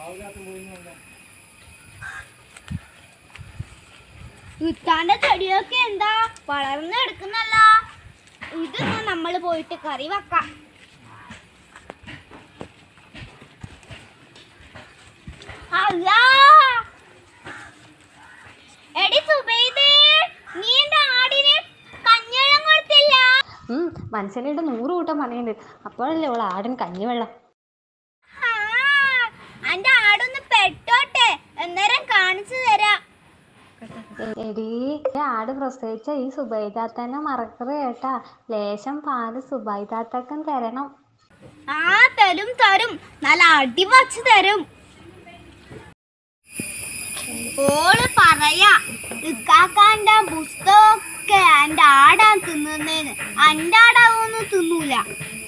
ഇത്താന്റെ ചെടിയൊക്കെ എന്താ വളർന്ന് എടുക്കുന്നല്ല ഇതൊന്നും നമ്മൾ പോയിട്ട് കറി വെക്കാം അല്ലാ എടി സുബൈദേ നീ എന്റെ ആടിന് കഞ്ഞിവെള്ളം കൊടുത്തില്ല ഉം, മനുഷ്യനായിട്ട് നൂറ് കൂട്ടം പണിയുണ്ട് അപ്പോഴല്ലേ അവൾ ആടിന് കഞ്ഞിവെള്ളം ആ, എന്റെ ആടൊന്ന് പെട്ടോട്ടെ അന്നേരം കാണിച്ചു തരാം എടീ ഈ ആട് പ്രസവിച്ച ഈ സുബൈദാത്തനെ മറക്കറ് കേട്ടാ ലേശം പാല് സുബൈദാത്തക്കും തരണം ആ തരും തരും നല്ല അടി വച്ച് തരും ഓള് പറയാ ഇക്കാക്കാന്റെ പുസ്തകമൊക്കെ എന്റെ ആടാ തിന്നുന്നേന്ന് എന്റെ ആടാവൊന്നും തിന്നൂല